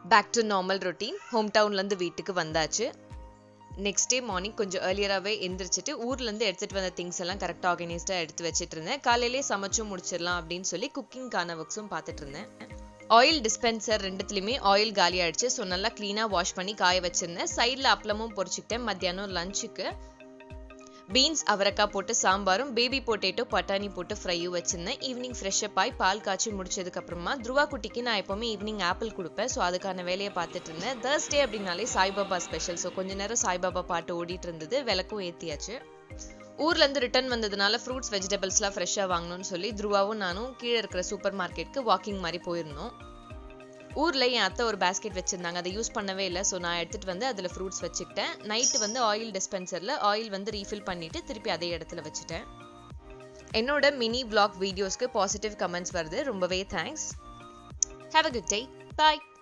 back to normal routine home டவுன்லேருந்து வீட்டுக்கு வந்தாச்சு நெக்ஸ்ட் டே மார்னிங் கொஞ்சம் ஏர்லியராகவே எந்திரிச்சிட்டு ஊர்லேருந்து எடுத்துகிட்டு வந்த திங்ஸ் எல்லாம் கரெக்டாக ஆர்கனைஸ்டாக எடுத்து வச்சுட்டு இருந்தேன் காலையிலே சமைச்சும் முடிச்சிடலாம் அப்படின்னு சொல்லி குக்கிங்கான ஒர்க்ஸும் பார்த்துட்டு இருந்தேன் ஆயில் டிஸ்பென்சர் ரெண்டுத்துலையுமே ஆயில் காலி ஆயிடுச்சு ஸோ நல்லா க்ளீனாக வாஷ் பண்ணி காய வச்சிருந்தேன் சைடில் அப்பளமும் பொரிச்சுக்கிட்டேன் மத்தியானம் லஞ்சுக்கு பீன்ஸ் அவரைக்காய் போட்டு சாம்பாரும் பேபி பொட்டேட்டோ பட்டாணி போட்டு ஃப்ரையும் வச்சிருந்தேன் ஈவினிங் ஃப்ரெஷ்அப் ஆகி பால் காய்ச்சி முடிச்சதுக்கு அப்புறமா துருவா குட்டிக்கு நான் எப்பவுமே ஈவினிங் ஆப்பிள் கொடுப்பேன் ஸோ அதுக்கான வேலையை பார்த்துட்டு இருந்தேன் தேர்ஸ்டே அப்படின்னாலே சாய்பாபா ஸ்பெஷல் ஸோ கொஞ்ச நேரம் சாய்பாபா பாட்டு ஓடிட்டு இருந்தது விளக்கும் ஏற்றியாச்சு ஊர்ல இருந்து ரிட்டர்ன் வந்ததுனால ஃப்ரூட்ஸ் வெஜிடபிள்ஸ்லாம் ஃப்ரெஷ்ஷாக வாங்கணும்னு சொல்லி துருவாவும் நானும் கீழே இருக்கிற சூப்பர் மார்க்கெட்டுக்கு வாக்கிங் மாதிரி போயிருந்தோம் ஊரில் என் அத்தை ஒரு பேஸ்கெட் வச்சுருந்தாங்க அதை யூஸ் பண்ணவே இல்லை ஸோ நான் எடுத்துகிட்டு வந்து அதில் ஃப்ரூட்ஸ் வச்சுக்கிட்டேன் நைட்டு வந்து ஆயில் டிஸ்பென்சரில் ஆயில் வந்து ரீஃபில் பண்ணிவிட்டு திருப்பி அதே இடத்துல வச்சுட்டேன் என்னோட மினி vlog வீடியோஸ்க்கு பாசிட்டிவ் கமெண்ட்ஸ் வருது ரொம்பவே thanks have a good day bye